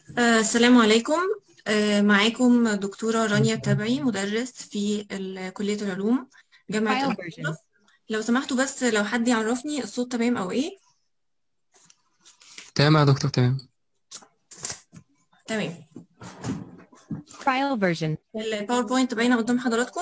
آه، السلام عليكم آه، معاكم دكتورة رانيا التبعي مدرس في ال- كلية العلوم جامعة File القاهرة version. لو سمحتوا بس لو حد يعرفني الصوت تمام أو إيه تمام يا دكتور تمام تمام File version. الباوربوينت باينة قدام حضراتكم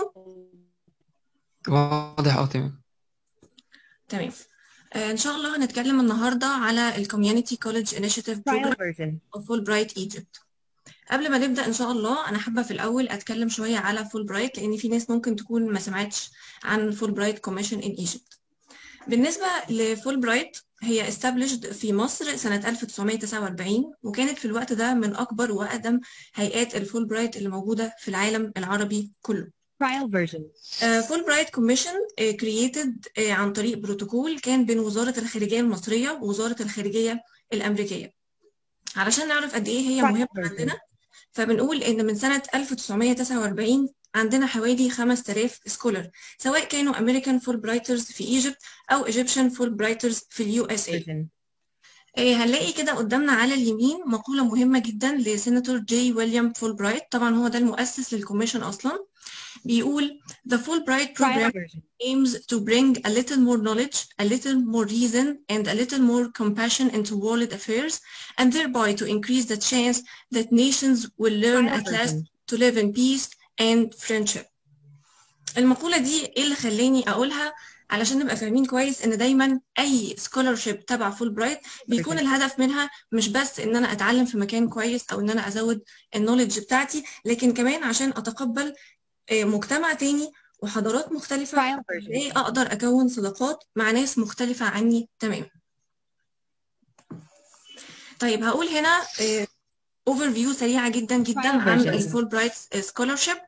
واضح اه تمام تمام آه، إن شاء الله هنتكلم النهاردة على ال Community College Initiative Program File version. of Fulbright Egypt قبل ما نبدأ إن شاء الله أنا حابة في الأول أتكلم شوية على Fulbright لأن في ناس ممكن تكون ما سمعتش عن Fulbright Commission in Egypt بالنسبة لفولبرايت هي established في مصر سنة 1949 وكانت في الوقت ده من أكبر وأقدم هيئات الفولبرايت اللي موجودة في العالم العربي كله. File version. فولبرايت كوميشن كرييتد عن طريق بروتوكول كان بين وزارة الخارجية المصرية ووزارة الخارجية الأمريكية. علشان نعرف قد إيه هي File مهمة version. عندنا فبنقول إن من سنة 1949 عندنا حوالي 5000 سكولر سواء كانوا أمريكان فولبرايترز في ايجيبت أو ايجيبشن فولبرايترز في اليو اس اي Version. هنلاقي كده قدامنا على اليمين مقولة مهمة جدا لسيناتور جي ويليام فولبرايت طبعا هو ده المؤسس للكوميشن أصلا بيقول The Fulbright File program version. aims to bring a little more knowledge, a little more reason, and a little more compassion into world affairs, and thereby to increase the chance that nations will learn File at last version. to live in peace and friendship. المقولة دي ايه اللي خلاني اقولها علشان نبقى فاهمين كويس ان دايما اي سكولرشيب تبع فول برايت بيكون Version. الهدف منها مش بس ان انا اتعلم في مكان كويس او ان انا ازود النولج بتاعتي لكن كمان عشان اتقبل آه، مجتمع تاني وحضارات مختلفة File version. ازاي اقدر اكون صداقات مع ناس مختلفة عني تماما طيب هقول هنا اوفر فيو سريعة جدا جدا File عن version. الفول برايت سكولرشيب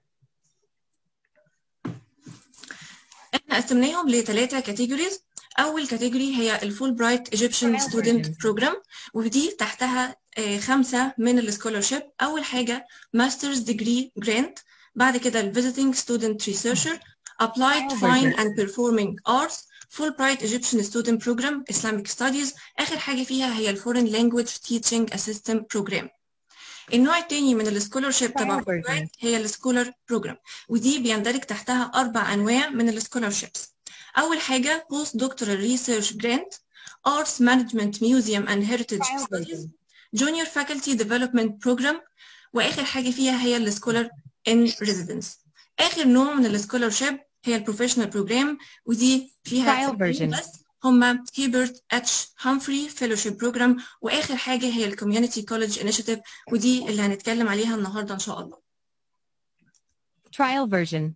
احنا قسمناهم لثلاثة كاتيجوريز أول كاتيجوري هي الفول برايت ايجيبشن File ستودنت version. بروجرام ودي تحتها آه، خمسة من السكولرشيب أول حاجة ماسترز ديجري جرانت بعد كده الفيزيتنج ستودنت ريسيرشر applied File fine version. and performing arts Fulbright Egyptian Student Program Islamic Studies آخر حاجة فيها هي الفورين لانجويج تيتشنج اسيستنت بروجرام النوع التاني من السكولرشيب تبع File فولبرايت version. هي السكولر بروجرام ودي بيندرج تحتها أربع أنواع من السكولرشيبس أول حاجة Post Doctoral Research Grant Arts Management Museum and Heritage File Studies version. Junior Faculty Development Program وآخر حاجة فيها هي السكولر in Residence آخر نوع من السكولرشيب هي البروفيشنال بروجرام ودي فيها File سنتين version. بس هما هيبرت اتش هامفري فيلوشيب بروجرام واخر حاجه هي الكوميونتي كولج انيشيتيف ودي اللي هنتكلم عليها النهارده ان شاء الله Trial version.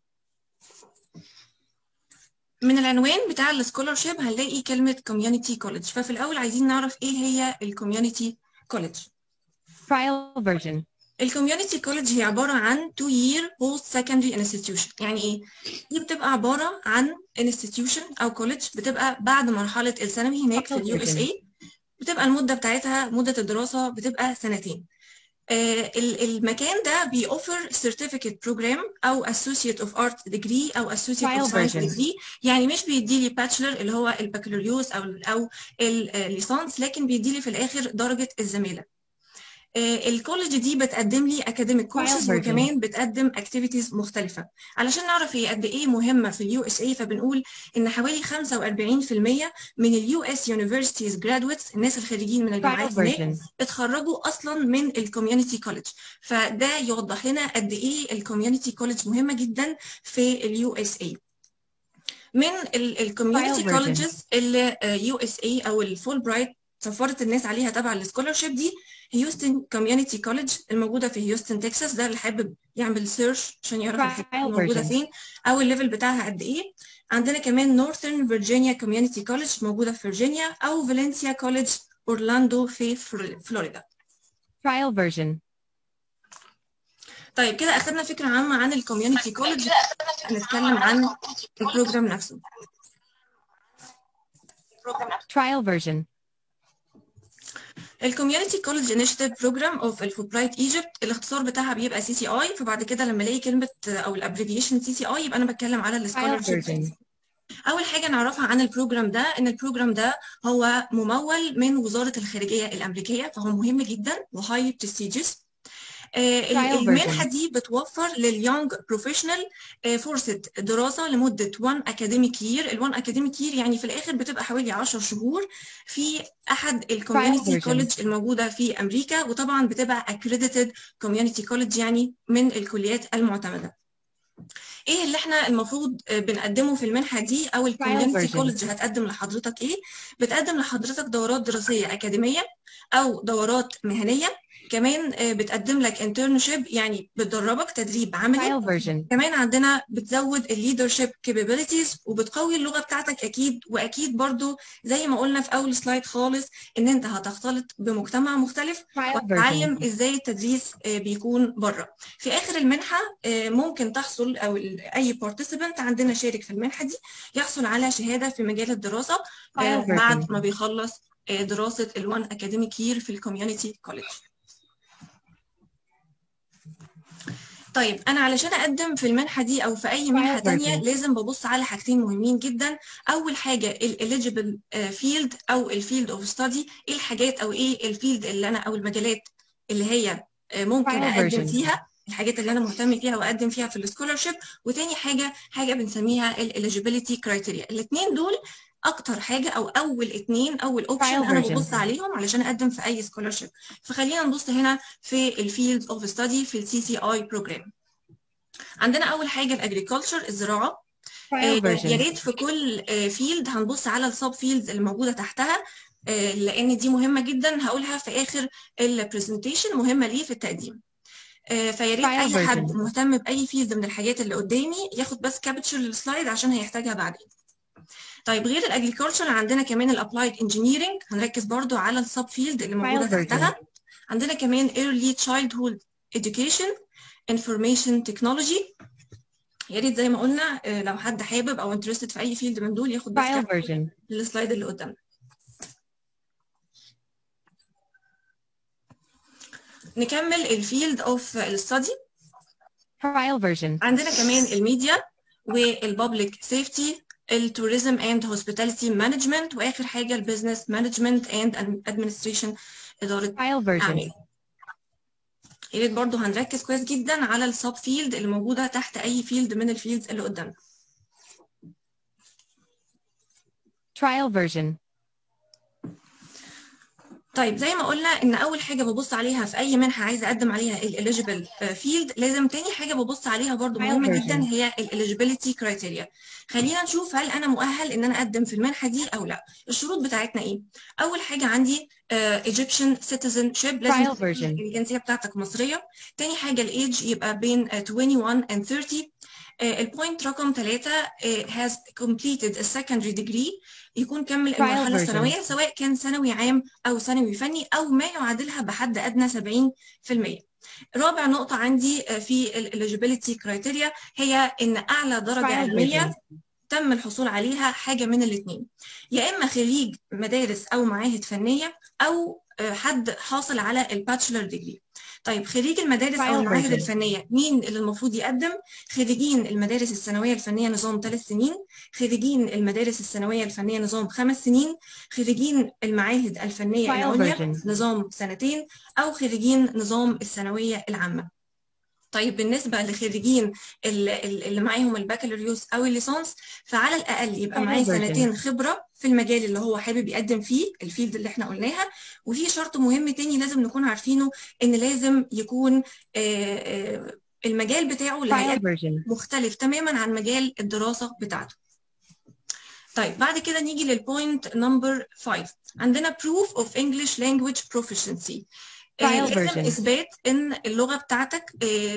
من العنوان بتاع السكولرشيب هنلاقي كلمه كوميونتي كولج ففي الاول عايزين نعرف ايه هي الكوميونتي كولج Trial version. الكوميونتي كولج هي عباره عن 2 year post secondary institution يعني ايه دي بتبقى عباره عن institution او كولج بتبقى بعد مرحله الثانوي هناك في Trial اليو اس version. اي بتبقى المده بتاعتها مده الدراسه بتبقى سنتين آه، ال- المكان ده بيوفر certificate program او associate of art degree او associate Trial of science version. degree يعني مش بيديلي bachelor اللي هو البكالوريوس او او الليسانس لكن بيديلي في الاخر درجه الزماله آه، الكولج دي بتقدم لي academic courses version. وكمان بتقدم activities مختلفة علشان نعرف هي قد ايه مهمة في اليو اس اي فبنقول ان حوالي 45% من اليو اس universities graduates الناس الخريجين من Trial الجامعات هناك version. اتخرجوا اصلا من الكوميونتي كولج فده يوضح لنا قد ايه الكوميونتي كولج مهمة جدا في اليو اس اي من الكوميونتي Trial version. كولجز اللي يو اس اي او الفول برايت سفرت الناس عليها تبع السكولرشيب دي هيوستن كوميونتي كولج الموجوده في هيوستن تكساس ده اللي حابب يعمل سيرش عشان يعرف الحته Trial موجوده version. فين او الليفل بتاعها قد ايه عندنا كمان نورثرن فيرجينيا كوميونتي كولج موجوده في فيرجينيا او فالنسيا كولج اورلاندو في فلور- فلوريدا Trial version. طيب كده اخدنا فكره عامه عن الكوميونتي كولج هنتكلم عن البروجرام نفسه Trial version. الكوميونتي كولج انيشيتيف بروجرام اوف الفوبرايت ايجيبت الاختصار بتاعها بيبقى سي سي اي فبعد كده لما الاقي كلمه او الابريفيشن سي سي اي يبقى انا بتكلم على Trial السكولرشيب version. اول حاجه نعرفها عن البروجرام ده ان البروجرام ده هو ممول من وزاره الخارجيه الامريكيه فهو مهم جدا وهاي برستيجيوس المنحه دي بتوفر لليونج بروفيشنال فرصه دراسه لمده 1 اكاديميك يير ال1 اكاديميك يير يعني في الاخر بتبقى حوالي 10 شهور في احد الكوميونتي كولج الموجوده في امريكا وطبعا بتبقى accredited كوميونتي كولج يعني من الكليات المعتمده ايه اللي احنا المفروض بنقدمه في المنحه دي او الكوميونتي كولج هتقدم لحضرتك ايه بتقدم لحضرتك دورات دراسيه اكاديميه او دورات مهنيه كمان بتقدم لك انترنشيب يعني بتدربك تدريب عملي كمان عندنا بتزود الليدرشيب كابابيلتيز وبتقوي اللغه بتاعتك اكيد واكيد برضو زي ما قلنا في اول سلايد خالص ان انت هتختلط بمجتمع مختلف وتتعلم ازاي التدريس بيكون بره في اخر المنحه ممكن تحصل او اي بارتيسيبنت عندنا شارك في المنحه دي يحصل على شهاده في مجال الدراسه بعد ما بيخلص دراسه الوان اكاديميك يير في الكوميونتي كوليدج طيب انا علشان اقدم في المنحه دي او في اي منحه تانية لازم ببص على حاجتين مهمين جدا اول حاجه الاليجيبل فيلد او الفيلد اوف ستادي ايه الحاجات او ايه الفيلد اللي انا او المجالات اللي هي ممكن اقدم فيها الحاجات اللي انا مهتم فيها واقدم فيها في السكولرشيب وتاني حاجه حاجه بنسميها الاليجيبيليتي كرايتيريا الاثنين دول اكتر حاجه او اول اتنين اول اوبشن انا ببص عليهم علشان اقدم في اي سكولرشيب فخلينا نبص هنا في الفيلد اوف ستادي في السي سي اي بروجرام عندنا اول حاجه الاجريكلتشر الزراعه يا ريت في كل فيلد هنبص على السب فيلدز اللي موجوده تحتها لان دي مهمه جدا هقولها في اخر البرزنتيشن مهمه ليه في التقديم فيا ريت اي حد مهتم باي فيلد من الحاجات اللي قدامي ياخد بس كابتشر للسلايد عشان هيحتاجها بعدين طيب غير الاجريكلتشر عندنا كمان الابلايد انجينيرنج هنركز برضو على السب فيلد اللي موجوده تحتها عندنا كمان early childhood education information technology يا ريت زي ما قلنا لو حد حابب او انترستد في اي فيلد من دول ياخد بس السلايد اللي قدامنا نكمل الفيلد اوف الستادي trial version عندنا كمان الميديا والبابليك سيفتي التوريزم اند هوسبيتاليتي مانجمنت واخر حاجه البزنس مانجمنت اند ادمنستريشن اداره trial version اعمال يا ريت برضه هنركز كويس جدا على السب فيلد اللي موجوده تحت اي فيلد من الفيلدز اللي قدامنا trial version طيب زي ما قلنا ان اول حاجه ببص عليها في اي منحه عايزه اقدم عليها الاليجيبل فيلد لازم تاني حاجه ببص عليها برضو مهمه جدا هي الاليجيبيليتي كرايتيريا خلينا نشوف هل انا مؤهل ان انا اقدم في المنحه دي او لا الشروط بتاعتنا ايه اول حاجه عندي ايجيبشن سيتيزنشيب لازم الجنسيه بتاعتك مصريه تاني حاجه الايدج يبقى بين 21 and 30 البوينت رقم ثلاثة has completed a secondary degree يكون كمل المرحلة الثانوية سواء كان ثانوي عام أو ثانوي فني أو ما يعادلها بحد أدنى 70%. رابع نقطة عندي في الإليجيبيليتي كرايتيريا هي إن أعلى درجة علمية تم الحصول عليها حاجة من الاثنين يا إما خريج مدارس أو معاهد فنية أو حد حاصل على الباتشلر ديجري طيب خريج المدارس او المعاهد الفنيه مين اللي المفروض يقدم خريجين المدارس الثانويه الفنيه نظام ثلاث سنين خريجين المدارس الثانويه الفنيه نظام خمس سنين خريجين المعاهد الفنيه العليا نظام سنتين او خريجين نظام الثانويه العامه طيب بالنسبه لخريجين اللي معاهم البكالوريوس او الليسانس فعلى الاقل يبقى معاه سنتين خبره في المجال اللي هو حابب يقدم فيه الفيلد اللي احنا قلناها وفي شرط مهم تاني لازم نكون عارفينه ان لازم يكون المجال بتاعه اللي مختلف تماما عن مجال الدراسه بتاعته طيب بعد كده نيجي للبوينت نمبر 5 عندنا proof of English language proficiency لازم اثبات ان اللغه بتاعتك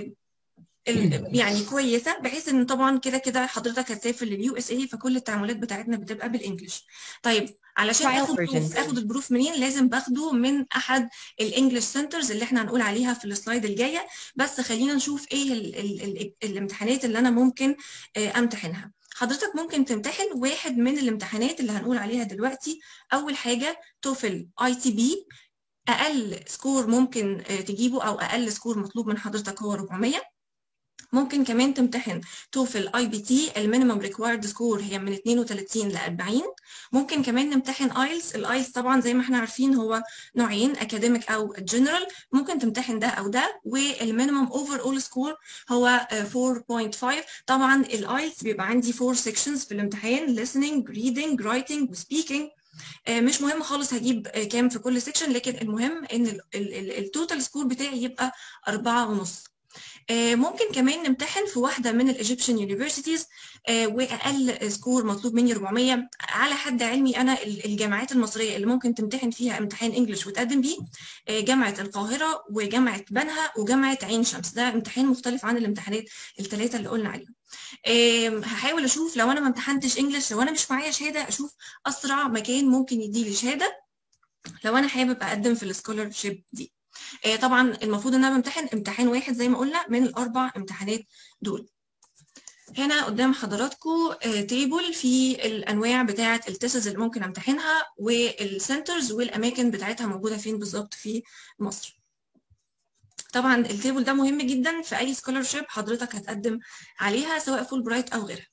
يعني كويسه بحيث ان طبعا كده كده حضرتك هتسافر لليو اس اي فكل التعاملات بتاعتنا بتبقى بالانجلش طيب علشان اخد بروف اخد البروف منين لازم باخده من احد الانجلش سنترز اللي احنا هنقول عليها في السلايد الجايه بس خلينا نشوف ايه ال ال ال الامتحانات اللي انا ممكن امتحنها حضرتك ممكن تمتحن واحد من الامتحانات اللي هنقول عليها دلوقتي اول حاجه توفل اي تي بي اقل سكور ممكن تجيبه او اقل سكور مطلوب من حضرتك هو 400 ممكن كمان تمتحن توفل اي بي تي المينيمم ريكوايرد سكور هي من 32 ل 40 ممكن كمان نمتحن ايلتس الايلتس طبعا زي ما احنا عارفين هو نوعين اكاديميك او جنرال ممكن تمتحن ده او ده والمينيمم اوفر اول سكور هو 4.5 طبعا الايلتس بيبقى عندي 4 سيكشنز في الامتحان listening reading writing وسبيكينج مش مهم خالص هجيب كام في كل سيكشن لكن المهم ان التوتال سكور بتاعي يبقى أربعة ونص ممكن كمان نمتحن في واحدة من الإيجيبشن يونيفرسيتيز وأقل سكور مطلوب مني 400 على حد علمي أنا الجامعات المصرية اللي ممكن تمتحن فيها امتحان إنجلش وتقدم بيه جامعة القاهرة وجامعة بنها وجامعة عين شمس ده امتحان مختلف عن الامتحانات الثلاثة اللي قلنا عليهم هحاول اشوف لو انا ما امتحنتش انجلش لو انا مش معايا شهاده اشوف اسرع مكان ممكن يديلي شهاده لو انا حابب اقدم في السكولر شيب دي طبعا المفروض ان انا بمتحن امتحان واحد زي ما قلنا من الاربع امتحانات دول هنا قدام حضراتكم تيبل في الانواع بتاعه التيسز اللي ممكن امتحنها والسنترز والاماكن بتاعتها موجوده فين بالظبط في مصر طبعا التيبل ده مهم جدا في اي سكولرشيب حضرتك هتقدم عليها سواء فول برايت او غيرها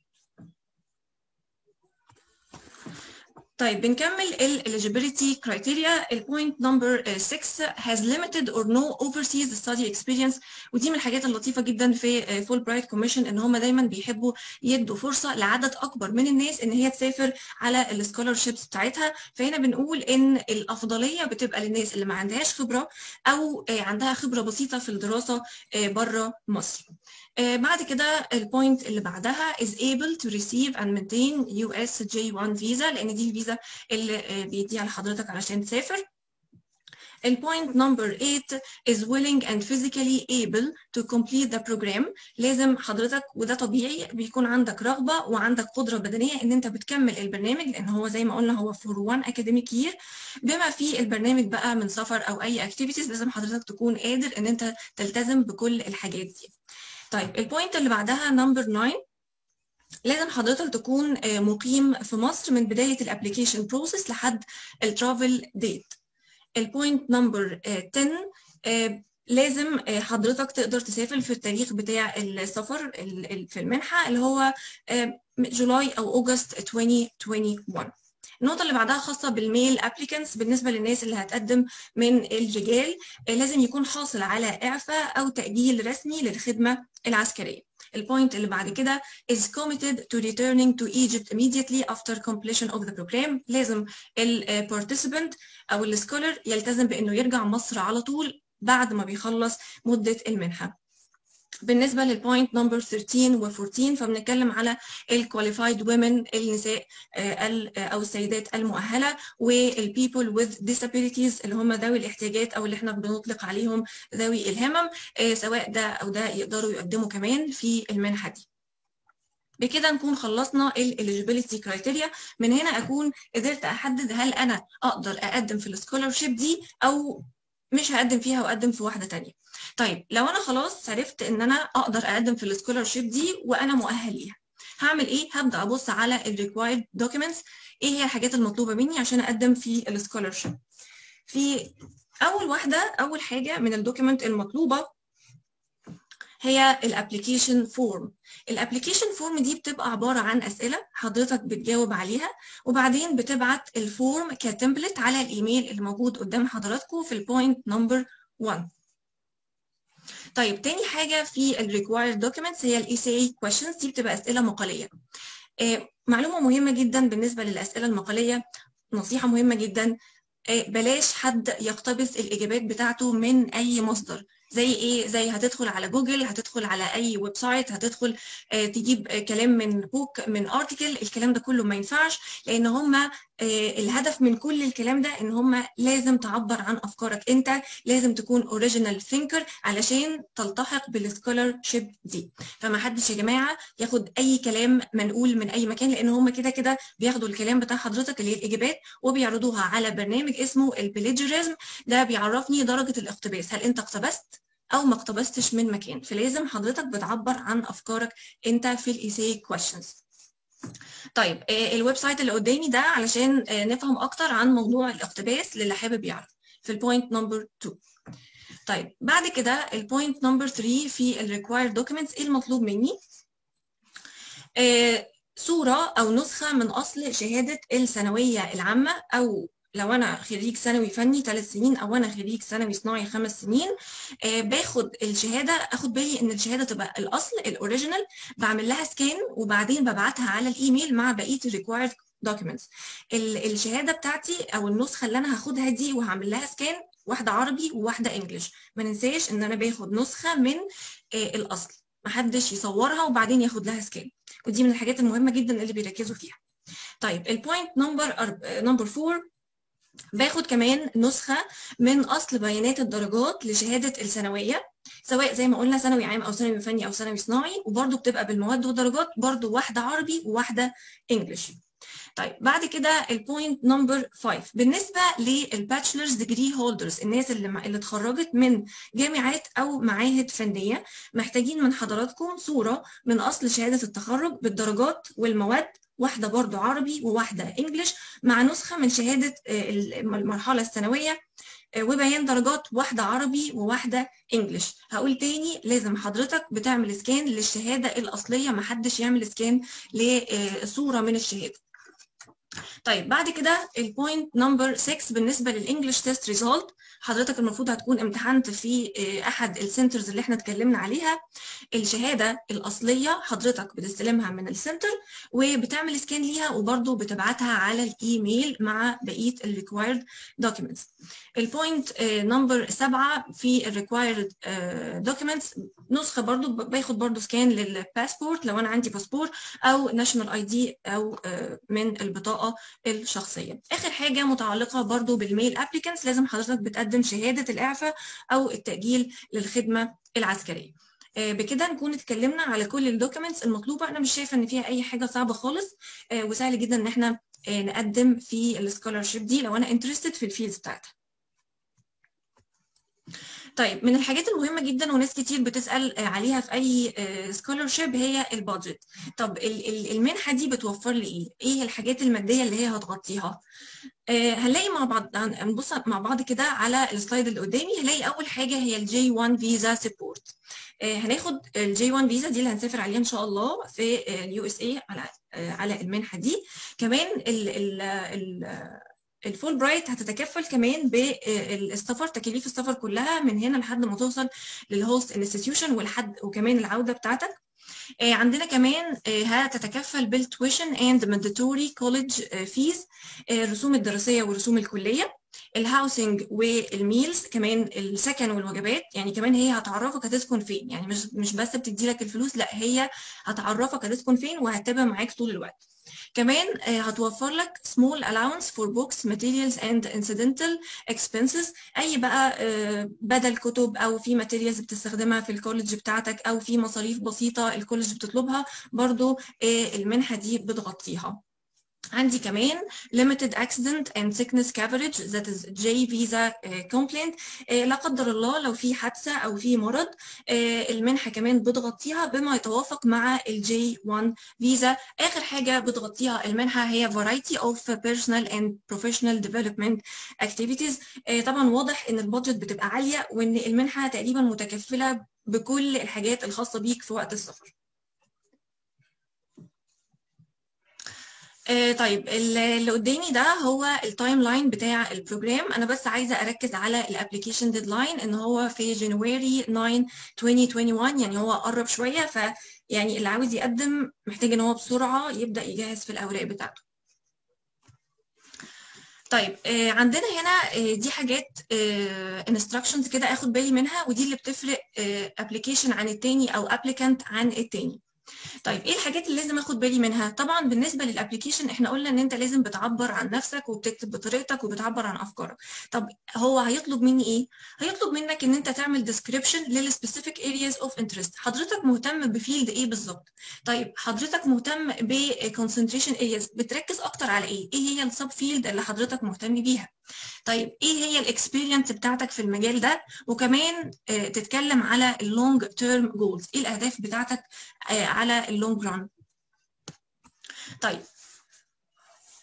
طيب بنكمل ال eligibility criteria البوينت نمبر 6 has limited or no overseas study experience ودي من الحاجات اللطيفة جدا في فول برايت كوميشن ان هم دايما بيحبوا يدوا فرصة لعدد اكبر من الناس ان هي تسافر على السكولرشيبس بتاعتها فهنا بنقول ان الافضلية بتبقى للناس اللي ما عندهاش خبرة او عندها خبرة بسيطة في الدراسة بره مصر بعد كده البوينت اللي بعدها is able to receive and maintain US J1 visa لان دي الفيزا اللي بيديها لحضرتك علشان تسافر البوينت نمبر 8 is willing and physically able to complete the program لازم حضرتك وده طبيعي بيكون عندك رغبه وعندك قدره بدنيه ان انت بتكمل البرنامج لان هو زي ما قلنا هو فور وان اكاديميك يير بما فيه البرنامج بقى من سفر او اي اكتيفيتيز لازم حضرتك تكون قادر ان انت تلتزم بكل الحاجات دي طيب البوينت اللي بعدها نمبر 9 لازم حضرتك تكون مقيم في مصر من بداية الابليكيشن بروسيس لحد الترافل ديت البوينت نمبر 10 لازم حضرتك تقدر تسافر في التاريخ بتاع السفر في المنحة اللي هو جولاي أو أوجست 2021 النقطة اللي بعدها خاصة بالميل ابليكانتس بالنسبة للناس اللي هتقدم من الرجال لازم يكون حاصل على إعفاء أو تأجيل رسمي للخدمة العسكرية. البوينت اللي بعد كده is committed to returning to Egypt immediately after completion of the program لازم ال participant أو السكولر يلتزم بإنه يرجع مصر على طول بعد ما بيخلص مدة المنحة. بالنسبه للبوينت نمبر 13 و 14 فبنتكلم على الكواليفايد وومن النساء او السيدات المؤهله والبيبل with disabilities اللي هم ذوي الاحتياجات او اللي احنا بنطلق عليهم ذوي الهمم سواء ده او ده يقدروا يقدموا كمان في المنحه دي. بكده نكون خلصنا الاليجيبيليتي كرايتيريا من هنا اكون قدرت احدد هل انا اقدر اقدم في السكولرشيب دي او مش هقدم فيها واقدم في واحده تانية طيب لو انا خلاص عرفت ان انا اقدر اقدم في السكولرشيب دي وانا مؤهل ليها هعمل ايه هبدا ابص على الريكوايرد دوكيومنتس ايه هي الحاجات المطلوبه مني عشان اقدم في السكولرشيب في اول واحده اول حاجه من الدوكيومنت المطلوبه هي الابلكيشن فورم الابلكيشن فورم دي بتبقى عباره عن اسئله حضرتك بتجاوب عليها وبعدين بتبعت الفورم كتمبلت على الايميل اللي موجود قدام حضراتكم في البوينت نمبر 1 طيب تاني حاجه في الريكوايرد دوكيومنتس هي الاي سي اي كويشنز دي بتبقى اسئله مقاليه آه معلومه مهمه جدا بالنسبه للاسئله المقاليه نصيحه مهمه جدا آه بلاش حد يقتبس الاجابات بتاعته من اي مصدر زي ايه زي هتدخل على جوجل هتدخل على اي ويب سايت هتدخل آه تجيب آه كلام من بوك من ارتكل الكلام ده كله ما ينفعش لان هم آه الهدف من كل الكلام ده ان هم لازم تعبر عن افكارك انت لازم تكون اوريجينال ثينكر علشان تلتحق بالسكولر شيب دي فما حدش يا جماعه ياخد اي كلام منقول من اي مكان لان هم كده كده بياخدوا الكلام بتاع حضرتك اللي هي الاجابات وبيعرضوها على برنامج اسمه البليجريزم ده بيعرفني درجه الاقتباس هل انت اقتبست او ما اقتبستش من مكان فلازم حضرتك بتعبر عن افكارك انت في الايساي كويشنز طيب الويب سايت اللي قدامي ده علشان نفهم اكتر عن موضوع الاقتباس للي حابب يعرف في البوينت نمبر 2 طيب بعد كده البوينت نمبر 3 في الريكوايرد دوكيومنتس ايه المطلوب مني آه صورة أو نسخة من أصل شهادة الثانوية العامة أو لو أنا خريج ثانوي فني ثلاث سنين أو أنا خريج ثانوي صناعي خمس سنين آه باخد الشهادة أخد بالي إن الشهادة تبقى الأصل الأوريجينال بعمل لها سكان وبعدين ببعتها على الإيميل مع بقية الريكوايرد دوكيومنتس الشهادة بتاعتي أو النسخة اللي أنا هاخدها دي وهعمل لها سكان واحدة عربي وواحدة إنجلش ما ننساش إن أنا باخد نسخة من آه الأصل محدش يصورها وبعدين ياخد لها سكان ودي من الحاجات المهمه جدا اللي بيركزوا فيها طيب البوينت نمبر نمبر 4 باخد كمان نسخه من اصل بيانات الدرجات لشهاده الثانويه سواء زي ما قلنا ثانوي عام او ثانوي فني او ثانوي صناعي وبرده بتبقى بالمواد والدرجات برده واحده عربي وواحده انجلش طيب بعد كده البوينت نمبر 5 بالنسبه للباتشلرز ديجري هولدرز الناس اللي اللي اتخرجت من جامعات او معاهد فنيه محتاجين من حضراتكم صوره من اصل شهاده التخرج بالدرجات والمواد واحده برضو عربي وواحده انجلش مع نسخه من شهاده المرحله الثانويه وبيان درجات واحده عربي وواحده انجلش هقول تاني لازم حضرتك بتعمل سكان للشهاده الاصليه محدش يعمل سكان لصوره من الشهاده طيب بعد كده البوينت نمبر 6 بالنسبه للانجلش تيست ريزولت حضرتك المفروض هتكون امتحنت في احد السنترز اللي احنا اتكلمنا عليها الشهاده الاصليه حضرتك بتستلمها من السنتر وبتعمل سكان ليها وبرده بتبعتها على الايميل مع بقيه الريكوايرد دوكيومنتس البوينت نمبر 7 في الريكوايرد دوكيومنتس نسخه برده باخد برده سكان للباسبورت لو انا عندي باسبور او ناشونال اي دي او من البطاقه الشخصيه اخر حاجه متعلقه برده بالميل ابليكانتس لازم حضرتك بتقدم شهاده الاعفاء او التاجيل للخدمه العسكريه بكده نكون اتكلمنا على كل الدوكيومنتس المطلوبه انا مش شايفه ان فيها اي حاجه صعبه خالص وسهل جدا ان احنا نقدم في السكولارشيب دي لو انا انترستد في الفيلدز بتاعتها طيب من الحاجات المهمة جدا وناس كتير بتسأل عليها في أي سكولرشيب هي البادجت طب المنحة دي بتوفر لي إيه؟ إيه الحاجات المادية اللي هي هتغطيها؟ هنلاقي مع بعض هنبص مع بعض كده على السلايد اللي قدامي هنلاقي أول حاجة هي الجي 1 فيزا سبورت هناخد الجي 1 فيزا دي اللي هنسافر عليها إن شاء الله في اليو اس اي على على المنحة دي كمان ال ال ال الفول برايت هتتكفل كمان بالسفر تكاليف السفر كلها من هنا لحد ما توصل للهوست انستتيوشن ولحد وكمان العوده بتاعتك عندنا كمان هتتكفل بالتويشن اند مانداتوري كوليدج فيز الرسوم الدراسيه والرسوم الكليه الهاوسنج والميلز كمان السكن والوجبات يعني كمان هي هتعرفك هتسكن فين يعني مش مش بس بتدي لك الفلوس لا هي هتعرفك هتسكن فين وهتتابع معاك طول الوقت كمان هتوفر لك small allowance for books materials and incidental expenses اي بقى بدل كتب او في materials بتستخدمها في الكوليدج بتاعتك او في مصاريف بسيطه الكوليدج بتطلبها برضو المنحه دي بتغطيها عندي كمان limited accident and sickness coverage that is J visa complaint لا قدر الله لو في حادثة أو في مرض المنحة كمان بتغطيها بما يتوافق مع ال J1 visa آخر حاجة بتغطيها المنحة هي variety of personal and professional development activities طبعا واضح إن البادجت بتبقى عالية وإن المنحة تقريبا متكفلة بكل الحاجات الخاصة بيك في وقت السفر طيب اللي قدامي ده هو التايم لاين بتاع البروجرام انا بس عايزه اركز على الابلكيشن ديدلاين ان هو في جانوري 9 2021 يعني هو قرب شويه ف يعني اللي عاوز يقدم محتاج ان هو بسرعه يبدا يجهز في الاوراق بتاعته طيب عندنا هنا دي حاجات انستراكشنز كده اخد بالي منها ودي اللي بتفرق ابلكيشن عن التاني او ابليكانت عن التاني طيب ايه الحاجات اللي لازم اخد بالي منها طبعا بالنسبه للابلكيشن احنا قلنا ان انت لازم بتعبر عن نفسك وبتكتب بطريقتك وبتعبر عن افكارك طب هو هيطلب مني ايه هيطلب منك ان انت تعمل ديسكريبشن للسبيسيفيك ارياز اوف انترست حضرتك مهتم بفيلد ايه بالظبط طيب حضرتك مهتم بكونسنتريشن ارياز بتركز اكتر على ايه ايه هي السب فيلد اللي حضرتك مهتم بيها طيب ايه هي الاكسبيرينس بتاعتك في المجال ده وكمان تتكلم على اللونج تيرم جولز ايه الاهداف بتاعتك على اللونج ران طيب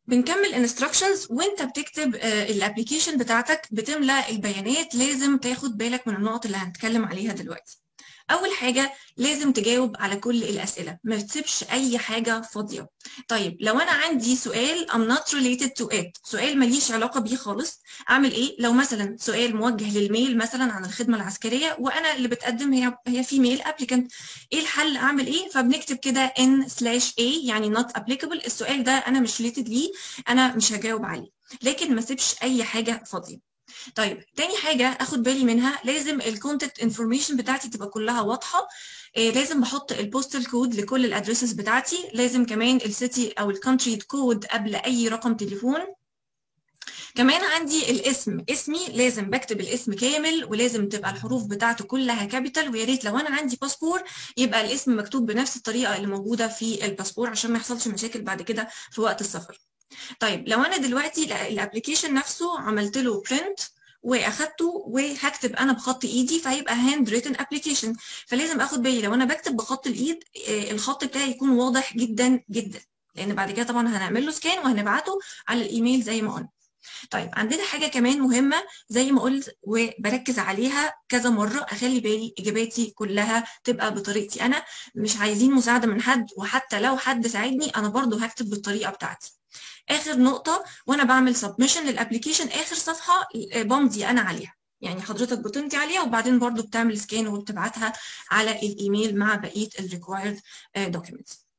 بنكمل instructions وانت بتكتب الابلكيشن بتاعتك بتملى البيانات لازم تاخد بالك من النقط اللي هنتكلم عليها دلوقتي اول حاجه لازم تجاوب على كل الاسئله ما تسيبش اي حاجه فاضيه طيب لو انا عندي سؤال I'm not related to it سؤال ماليش علاقه بيه خالص اعمل ايه لو مثلا سؤال موجه للميل مثلا عن الخدمه العسكريه وانا اللي بتقدم هي هي فيميل ابليكانت ايه الحل اعمل ايه فبنكتب كده n slash a يعني not applicable السؤال ده انا مش related ليه انا مش هجاوب عليه لكن ما سيبش اي حاجه فاضيه طيب تاني حاجة اخد بالي منها لازم الكونتاكت انفورميشن بتاعتي تبقى كلها واضحة إيه لازم بحط البوستال كود لكل الادريسز بتاعتي لازم كمان السيتي او الكونتري كود قبل اي رقم تليفون كمان عندي الاسم اسمي لازم بكتب الاسم كامل ولازم تبقى الحروف بتاعته كلها كابيتال ويا ريت لو انا عندي باسبور يبقى الاسم مكتوب بنفس الطريقه اللي موجوده في الباسبور عشان ما يحصلش مشاكل بعد كده في وقت السفر طيب لو انا دلوقتي الابلكيشن نفسه عملت له برنت واخدته وهكتب انا بخط ايدي فهيبقى هاند ريتن ابلكيشن فلازم اخد بالي لو انا بكتب بخط الايد الخط بتاعي يكون واضح جدا جدا لان بعد كده طبعا هنعمل له سكان وهنبعته على الايميل زي ما قلنا طيب عندنا حاجة كمان مهمة زي ما قلت وبركز عليها كذا مرة أخلي بالي إجاباتي كلها تبقى بطريقتي أنا مش عايزين مساعدة من حد وحتى لو حد ساعدني أنا برضو هكتب بالطريقة بتاعتي اخر نقطه وانا بعمل سبمشن للابلكيشن اخر صفحه بمضي انا عليها يعني حضرتك بتمضي عليها وبعدين برضو بتعمل سكان وبتبعتها على الايميل مع بقيه الريكوايرد دوكيومنتس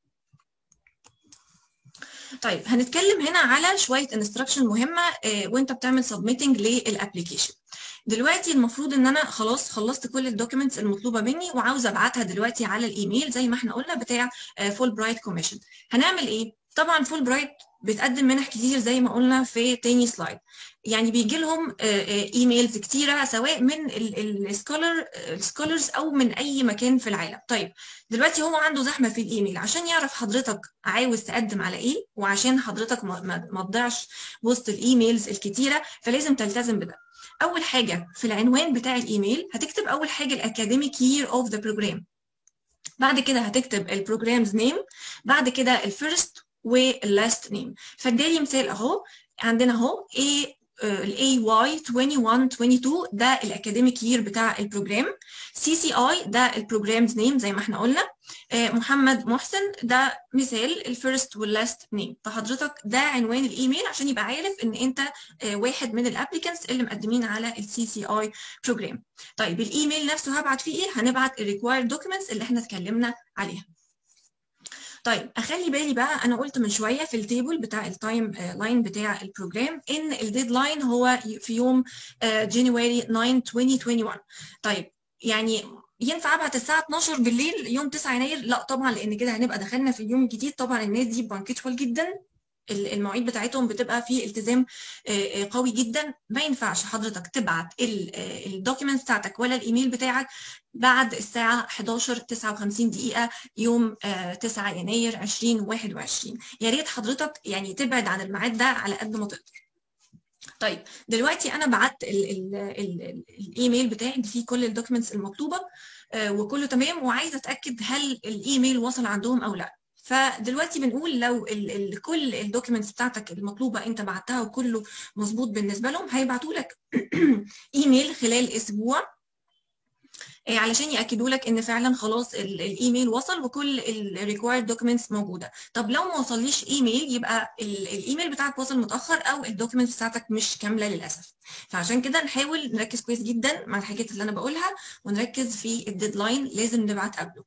طيب هنتكلم هنا على شويه انستراكشن مهمه وانت بتعمل سبميتنج للابلكيشن دلوقتي المفروض ان انا خلاص خلصت كل الدوكيومنتس المطلوبه مني وعاوزه ابعتها دلوقتي على الايميل زي ما احنا قلنا بتاع فول برايت كوميشن هنعمل ايه طبعا فول برايت بتقدم منح كتير زي ما قلنا في تاني سلايد يعني بيجي لهم ايميلز كتيره سواء من السكولر السكولرز او من اي مكان في العالم طيب دلوقتي هو عنده زحمه في الايميل عشان يعرف حضرتك عاوز تقدم على ايه وعشان حضرتك ما تضيعش وسط الايميلز الكتيره فلازم تلتزم بده اول حاجه في العنوان بتاع الايميل هتكتب اول حاجه الاكاديميك يير اوف ذا بروجرام بعد كده هتكتب البروجرامز نيم بعد كده الفيرست واللاست نيم فادالي مثال اهو عندنا اهو A الاي واي 21 22 ده الاكاديميك يير بتاع البروجرام سي سي اي ده البروجرامز نيم زي ما احنا قلنا محمد محسن ده مثال الفيرست واللاست نيم فحضرتك ده عنوان الايميل عشان يبقى عارف ان انت واحد من الابليكانتس اللي مقدمين على السي سي اي بروجرام طيب الايميل نفسه هبعت فيه ايه هنبعت الريكوايرد دوكيومنتس اللي احنا اتكلمنا عليها طيب اخلي بالي بقى انا قلت من شويه في التيبل بتاع التايم لاين بتاع البروجرام ان الديدلاين هو في يوم جانيوري 9 2021 طيب يعني ينفع ابعت الساعه 12 بالليل يوم 9 يناير لا طبعا لان كده هنبقى دخلنا في اليوم الجديد طبعا الناس دي بانكتشوال جدا المواعيد بتاعتهم بتبقى في التزام قوي جدا ما ينفعش حضرتك تبعت الدوكيومنتس بتاعتك ولا الايميل بتاعك بعد الساعه 11 59 دقيقه يوم 9 يناير 2021 يا ريت حضرتك يعني تبعد عن الميعاد ده على قد ما تقدر طيب دلوقتي انا بعت الايميل بتاعي فيه كل الدوكيومنتس المطلوبه وكله تمام وعايزه اتاكد هل الايميل وصل عندهم او لا فدلوقتي بنقول لو ال ال كل الدوكيومنتس بتاعتك المطلوبه انت بعتها وكله مظبوط بالنسبه لهم هيبعتوا لك ايميل خلال اسبوع علشان ياكدوا لك ان فعلا خلاص الايميل وصل وكل الريكوايرد دوكيومنتس موجوده طب لو ما وصليش ايميل يبقى الايميل بتاعك وصل متاخر او الدوكيومنتس بتاعتك مش كامله للاسف فعشان كده نحاول نركز كويس جدا مع الحاجات اللي انا بقولها ونركز في الديدلاين لازم نبعت قبله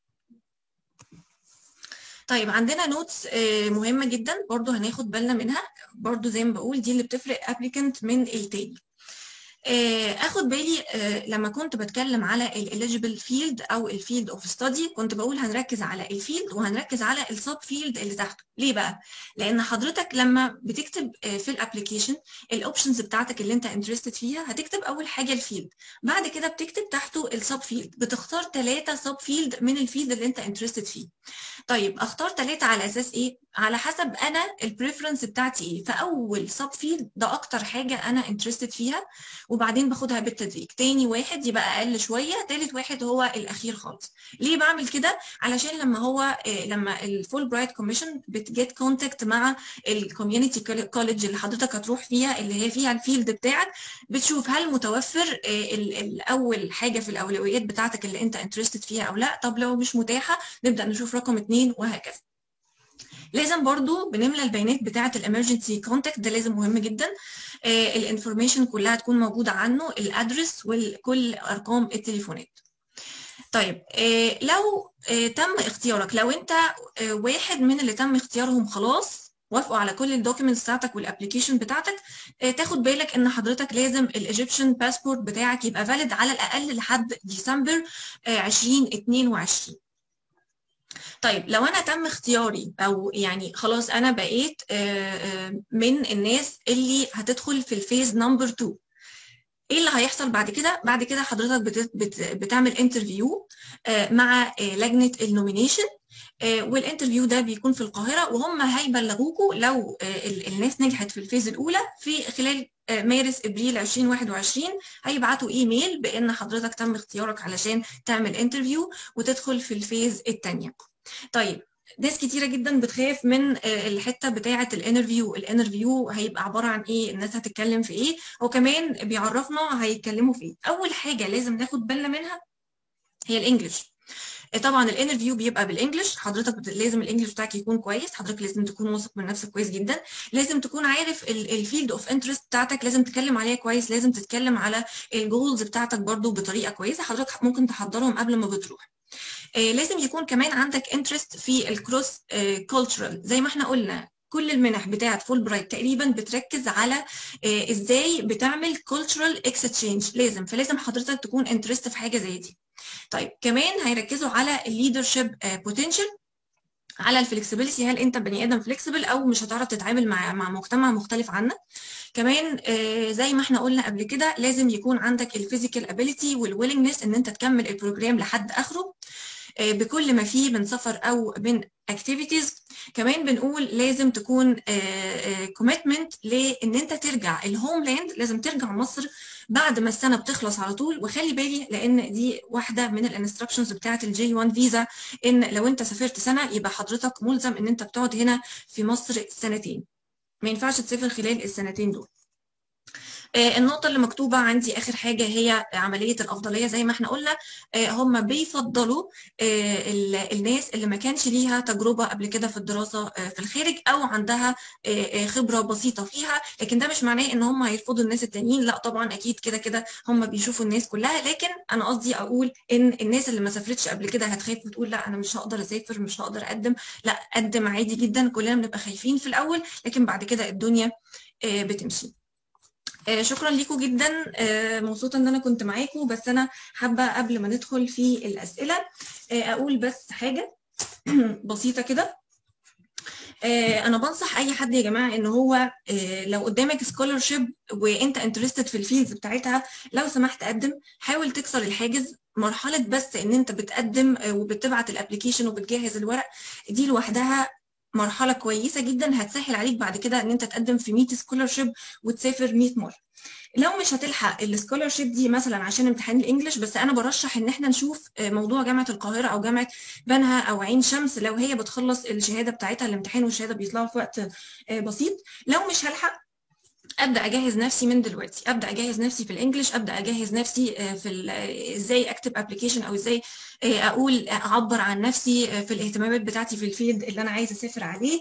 طيب عندنا نوتس مهمه جدا برضو هناخد بالنا منها برضو زي ما بقول دي اللي بتفرق ابليكانت من التاني اخد بالي لما كنت بتكلم على الاليجيبل فيلد او الفيلد اوف ستادي كنت بقول هنركز على الفيلد وهنركز على السب فيلد اللي تحته ليه بقى لان حضرتك لما بتكتب في الابلكيشن الاوبشنز بتاعتك اللي انت انترستد فيها هتكتب اول حاجه الفيلد بعد كده بتكتب تحته السب فيلد بتختار ثلاثه سب فيلد من الفيلد اللي انت انترستد فيه طيب اختار ثلاثة على اساس ايه على حسب انا البريفرنس بتاعتي ايه فاول سب فيلد ده اكتر حاجه انا انترستد فيها وبعدين باخدها بالتدريج تاني واحد يبقى اقل شويه تالت واحد هو الاخير خالص ليه بعمل كده علشان لما هو لما الفول برايت كوميشن بتجيت كونتاكت مع الكوميونتي كوليدج اللي حضرتك هتروح فيها اللي هي فيها الفيلد بتاعك بتشوف هل متوفر الاول حاجه في الاولويات بتاعتك اللي انت انترستد فيها او لا طب لو مش متاحه نبدا نشوف رقم اتنين وهكذا لازم برضو بنملى البيانات بتاعه الامرجنسي كونتاكت ده لازم مهم جدا آه الانفورميشن كلها تكون موجوده عنه الادرس وكل ارقام التليفونات طيب آه لو آه تم اختيارك لو انت آه واحد من اللي تم اختيارهم خلاص وافقوا على كل الدوكيومنتس بتاعتك والابلكيشن بتاعتك تاخد بالك ان حضرتك لازم الايجيبشن باسبورت بتاعك يبقى فاليد على الاقل لحد ديسمبر 2022 طيب لو انا تم اختياري او يعني خلاص انا بقيت من الناس اللي هتدخل في الفيز نمبر 2 ايه اللي هيحصل بعد كده بعد كده حضرتك بت بت بتعمل انترفيو مع لجنه النومينيشن والانترفيو ده بيكون في القاهره وهم هيبلغوكوا لو الناس نجحت في الفيز الاولى في خلال مارس ابريل 2021 هيبعتوا ايميل بان حضرتك تم اختيارك علشان تعمل انترفيو وتدخل في الفيز الثانيه طيب ناس كتيرة جدا بتخاف من الحتة بتاعة الانترفيو الانترفيو هيبقى عبارة عن ايه الناس هتتكلم في ايه وكمان بيعرفنا هيتكلموا في ايه اول حاجة لازم ناخد بالنا منها هي الانجليش طبعا الانترفيو بيبقى بالانجلش حضرتك لازم الانجلش بتاعك يكون كويس حضرتك لازم تكون واثق من نفسك كويس جدا لازم تكون عارف الفيلد اوف انترست بتاعتك لازم تتكلم عليها كويس لازم تتكلم على الجولز بتاعتك برضو بطريقه كويسه حضرتك ممكن تحضرهم قبل ما بتروح لازم يكون كمان عندك انترست في الكروس كولتشرال زي ما احنا قلنا كل المنح بتاعت فول برايت تقريبا بتركز على ازاي بتعمل كولتشرال اكستشينج لازم فلازم حضرتك تكون انترست في حاجه زي دي طيب كمان هيركزوا على الليدرشيب بوتنشال على الفلكسبيليتي هل انت بني ادم فلكسبل او مش هتعرف تتعامل مع مع مجتمع مختلف عنك كمان زي ما احنا قلنا قبل كده لازم يكون عندك الفيزيكال ابيليتي والويلنجنس ان انت تكمل البروجرام لحد اخره بكل ما فيه من سفر او من اكتيفيتيز كمان بنقول لازم تكون كوميتمنت لان انت ترجع الهوم لاند لازم ترجع مصر بعد ما السنه بتخلص على طول وخلي بالي لان دي واحده من الانستراكشنز بتاعه الجي 1 فيزا ان لو انت سافرت سنه يبقى حضرتك ملزم ان انت بتقعد هنا في مصر سنتين ما ينفعش تسافر خلال السنتين دول النقطة اللي مكتوبة عندي آخر حاجة هي عملية الأفضلية زي ما احنا قلنا هم بيفضلوا الناس اللي ما كانش ليها تجربة قبل كده في الدراسة في الخارج أو عندها خبرة بسيطة فيها لكن ده مش معناه إن هم هيرفضوا الناس التانيين لا طبعا أكيد كده كده هم بيشوفوا الناس كلها لكن أنا قصدي أقول إن الناس اللي ما سافرتش قبل كده هتخاف وتقول لا أنا مش هقدر أسافر مش هقدر أقدم لا قدم عادي جدا كلنا بنبقى خايفين في الأول لكن بعد كده الدنيا بتمشي شكرا لكم جدا مبسوطه ان انا كنت معاكم بس انا حابه قبل ما ندخل في الاسئله اقول بس حاجه بسيطه كده انا بنصح اي حد يا جماعه ان هو لو قدامك سكولرشيب وانت انترستد في الفيلدز بتاعتها لو سمحت قدم حاول تكسر الحاجز مرحله بس ان انت بتقدم وبتبعت الابلكيشن وبتجهز الورق دي لوحدها مرحله كويسه جدا هتسهل عليك بعد كده ان انت تقدم في 100 سكولرشيب وتسافر 100 مره لو مش هتلحق السكولرشيب دي مثلا عشان امتحان الانجليش بس انا برشح ان احنا نشوف موضوع جامعه القاهره او جامعه بنها او عين شمس لو هي بتخلص الشهاده بتاعتها الامتحان والشهاده بيطلعوا في وقت بسيط لو مش هلحق ابدا اجهز نفسي من دلوقتي ابدا اجهز نفسي في الانجليش ابدا اجهز نفسي في ازاي اكتب ابلكيشن او ازاي اقول اعبر عن نفسي في الاهتمامات بتاعتي في الفيلد اللي انا عايزه اسافر عليه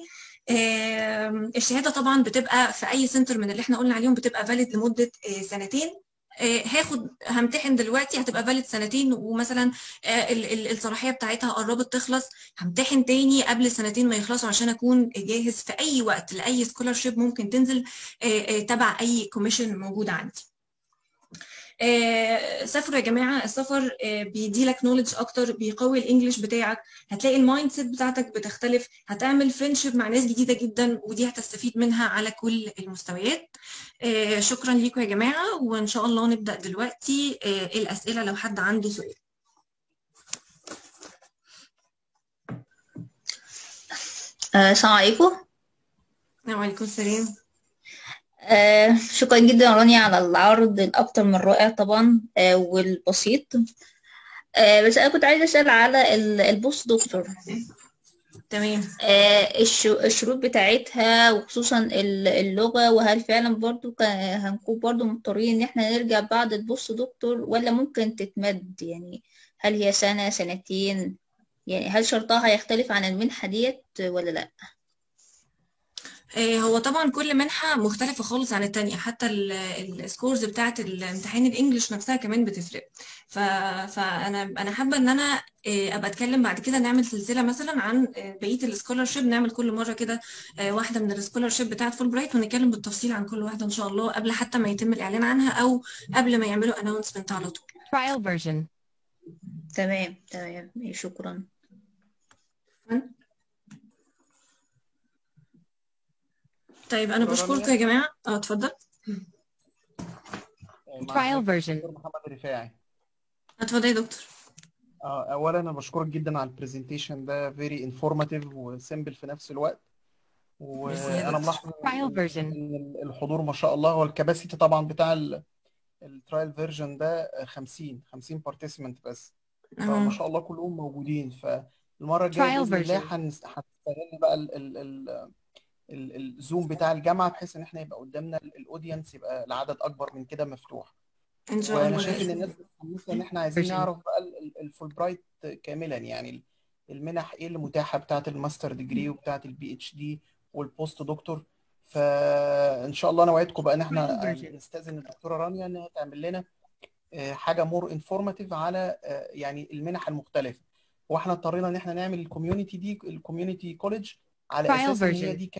الشهاده طبعا بتبقى في اي سنتر من اللي احنا قلنا عليهم بتبقى فاليد لمده سنتين هاخد همتحن دلوقتي هتبقى فاليد سنتين ومثلا الصلاحيه بتاعتها قربت تخلص همتحن تاني قبل السنتين ما يخلصوا عشان اكون جاهز في اي وقت لاي سكولرشيب ممكن تنزل تبع اي كوميشن موجود عندي آه سافروا يا جماعه السفر آه بيديلك نولج اكتر بيقوي الانجليش بتاعك هتلاقي المايند سيت بتاعتك بتختلف هتعمل فريندشيب مع ناس جديده جدا ودي هتستفيد منها على كل المستويات آه شكرا ليكم يا جماعه وان شاء الله نبدا دلوقتي الاسئله لو حد عنده سؤال آه، السلام عليكم وعليكم السلام آه، شكرا جدا رانيا على العرض الأكثر من رائع طبعا آه، والبسيط آه، بس أنا كنت عايزة أسأل على ال- البوست دكتور تمام آه، الشو- الشروط بتاعتها وخصوصا ال- اللغة وهل فعلا برضو كان- هنكون برضو مضطرين إن احنا نرجع بعد البوست دكتور ولا ممكن تتمد يعني هل هي سنة سنتين يعني هل شرطها هيختلف عن المنحة ديت ولا لأ؟ آه، هو طبعا كل منحة مختلفة خالص عن التانية حتى السكورز بتاعت الامتحان الانجليش نفسها كمان بتفرق ف... فانا انا حابة ان انا آه، ابقى اتكلم بعد كده نعمل سلسلة مثلا عن آه، بقية السكولارشيب نعمل كل مرة كده آه، واحدة من السكولارشيب بتاعت فول برايت ونتكلم بالتفصيل عن كل واحدة ان شاء الله قبل حتى ما يتم الاعلان عنها او قبل ما يعملوا اناونسمنت على طول Trial version. تمام تمام شكرا طيب انا بشكركم يا جماعة اه اتفضل Trial version. دكتور محمد رفاعي اتفضل يا دكتور آه، اولا انا بشكرك جدا على البرزنتيشن ده فيري انفورماتيف وسيمبل في نفس الوقت وانا ملاحظ Trial version. ان الحضور ما شاء الله هو الكباسيتي طبعا بتاع الترايل فيرجن ده 50 50 بارتيسيبنت بس فما اهو شاء الله كلهم موجودين فالمره الجايه Trial باذن الله version. هنس- هنستغل بقى ال ال ال ال- الزوم بتاع الجامعه بحيث ان احنا يبقى قدامنا الاودينس يبقى العدد اكبر من كده مفتوح ان شاء وانا الله شايف ان بإذن الناس متحمسه ان احنا عايزين Version. نعرف بقى ال- ال- الفول برايت كاملا يعني المنح ايه اللي متاحه بتاعه الماستر ديجري وبتاعه البي اتش دي والبوست دكتور فان شاء الله انا وعدكم بقى ان احنا Version. نستاذن الدكتوره رانيا انها تعمل لنا آه، حاجه مور انفورماتيف على آه، يعني المنح المختلفه واحنا اضطرينا ان احنا نعمل الكوميونتي دي الكوميونتي كوليدج على Trial اساس ان هي version. دي كان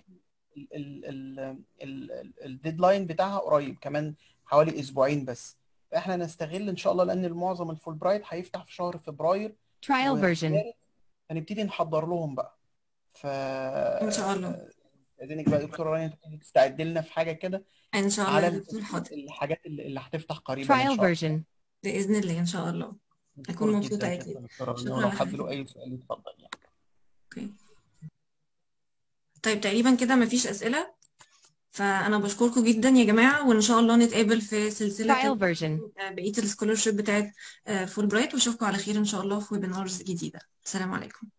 الديدلاين بتاعها قريب كمان حوالي اسبوعين بس فاحنا نستغل ان شاء الله لان معظم الفول برايت هيفتح في شهر فبراير Trial وفي version. مارس هنبتدي نحضر لهم بقى ف ان شاء الله اذنك بقى يا دكتوره رانيا تبتدي تستعد لنا في حاجه كده ان شاء الله على يا ال- دكتور حاضر الحاجات اللي اللي هتفتح قريبا ان Trial شاء الله version. باذن الله ان شاء الله أكون بشكرك مبسوطة جدا يا جدا كريم. يا دكتوره رانيا شكراً ولو يا حد حبيبي. له اي سؤال يتفضل يعني اوكي طيب تقريبا كده مفيش اسئله فانا بشكركم جدا يا جماعه وان شاء الله نتقابل في سلسله Trial version. بقيه السكولرشيب بتاعت فول برايت واشوفكم على خير ان شاء الله في ويبينارز جديده السلام عليكم